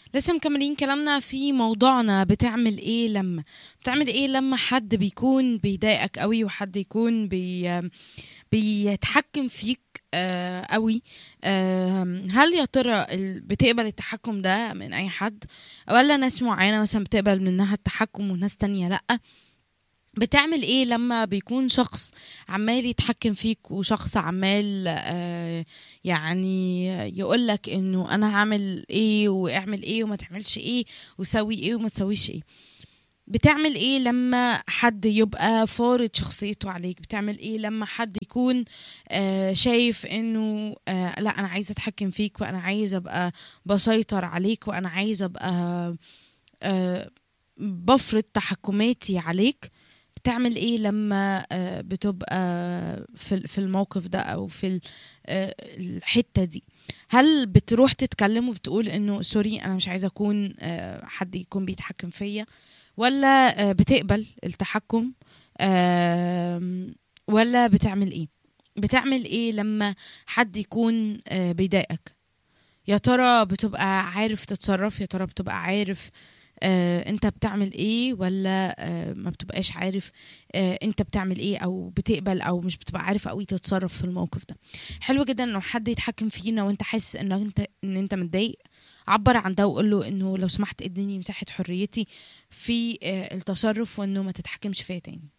لسه مكملين كلامنا في موضوعنا بتعمل ايه لما بتعمل ايه لما حد بيكون بيضايقك قوي وحد يكون بي بيتحكم فيك آه، قوي آه، هل يا ترى ال- بتقبل التحكم ده من اي حد ولا ناس معينة مثلا بتقبل منها التحكم وناس تانية لأ بتعمل ايه لما بيكون شخص عمال يتحكم فيك وشخص عمال آه يعني يقولك انه انا هعمل ايه واعمل ايه وما تعملش ايه وسوي ايه وما تسويش ايه بتعمل ايه لما حد يبقى فارض شخصيته عليك بتعمل ايه لما حد يكون آه شايف انه آه لا انا عايزه اتحكم فيك وانا عايزه ابقى بسيطر عليك وانا عايزه ابقى آه بفرض تحكماتي عليك بتعمل ايه لما آه، بتبقى في في الموقف ده او في ال- آه، الحته دي هل بتروح تتكلم وبتقول انه سوري انا مش عايزه اكون آه، حد يكون بيتحكم فيا ولا آه، بتقبل التحكم آم، ولا بتعمل ايه بتعمل ايه لما حد يكون آه، بيضايقك يا ترى بتبقى عارف تتصرف يا ترى بتبقى عارف آه، انت بتعمل ايه ولا آه، ما بتبقاش عارف آه، انت بتعمل ايه او بتقبل او مش بتبقى عارف قوي تتصرف في الموقف ده حلو جدا انه حد يتحكم فينا وانت حاسس ان انت ان انت متضايق عبر عن ده وقول له انه لو سمحت اديني مساحه حريتي في آه، التصرف وانه ما تتحكمش فيا تاني